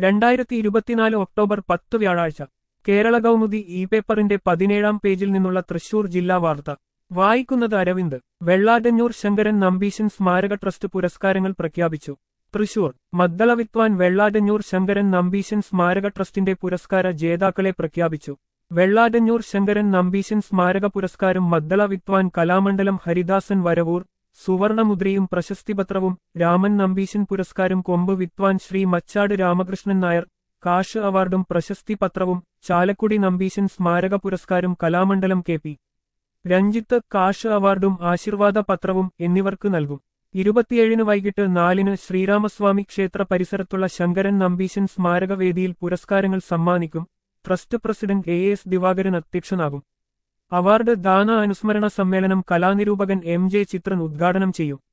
രണ്ടായിരത്തി ഇരുപത്തിനാല് ഒക്ടോബർ പത്ത് വ്യാഴാഴ്ച കേരള കൗമുദി ഇ പേപ്പറിന്റെ പതിനേഴാം പേജിൽ നിന്നുള്ള തൃശൂർ ജില്ലാ വാർത്ത വായിക്കുന്നത് അരവിന്ദ് വെള്ളാറ്റഞ്ഞൂർ ശങ്കരൻ നമ്പീശൻ സ്മാരക ട്രസ്റ്റ് പുരസ്കാരങ്ങൾ പ്രഖ്യാപിച്ചു തൃശൂർ മദ്ദള വിദ്വാൻ വെള്ളാറ്റഞ്ഞൂർ ശങ്കരൻ നമ്പീശൻ സ്മാരക ട്രസ്റ്റിന്റെ പുരസ്കാര ജേതാക്കളെ പ്രഖ്യാപിച്ചു വെള്ളാറ്റഞ്ഞൂർ ശങ്കരൻ നമ്പീശൻ സ്മാരക പുരസ്കാരം മദ്ദള വിദ്വാൻ കലാമണ്ഡലം ഹരിദാസൻ വരവൂർ സുവർണമുദ്രയും പ്രശസ്തിപത്രവും രാമൻ നമ്പീശൻ പുരസ്കാരം കൊമ്പ് വിദ്വാൻ ശ്രീ മച്ചാട് രാമകൃഷ്ണൻ നായർ കാഷ് അവാർഡും പ്രശസ്തി പത്രവും ചാലക്കുടി നമ്പീശൻ സ്മാരക പുരസ്കാരം Kalamandalam K P Ranjith cash അവാർഡും ആശീർവാദ പത്രവും എന്നിവർക്ക് നൽകും ഇരുപത്തിയേഴിന് വൈകിട്ട് നാലിന് ശ്രീരാമസ്വാമി ക്ഷേത്ര പരിസരത്തുള്ള ശങ്കരൻ നമ്പീശൻ സ്മാരക വേദിയിൽ പുരസ്കാരങ്ങൾ സമ്മാനിക്കും trust president A S Divakaran അധ്യക്ഷനാകും അവാർഡ് ദാന അനുസ്മരണ സമ്മേളനം കലാനിരൂപകൻ എം ജെ ചിത്രൻ ഉദ്ഘാടനം ചെയ്യും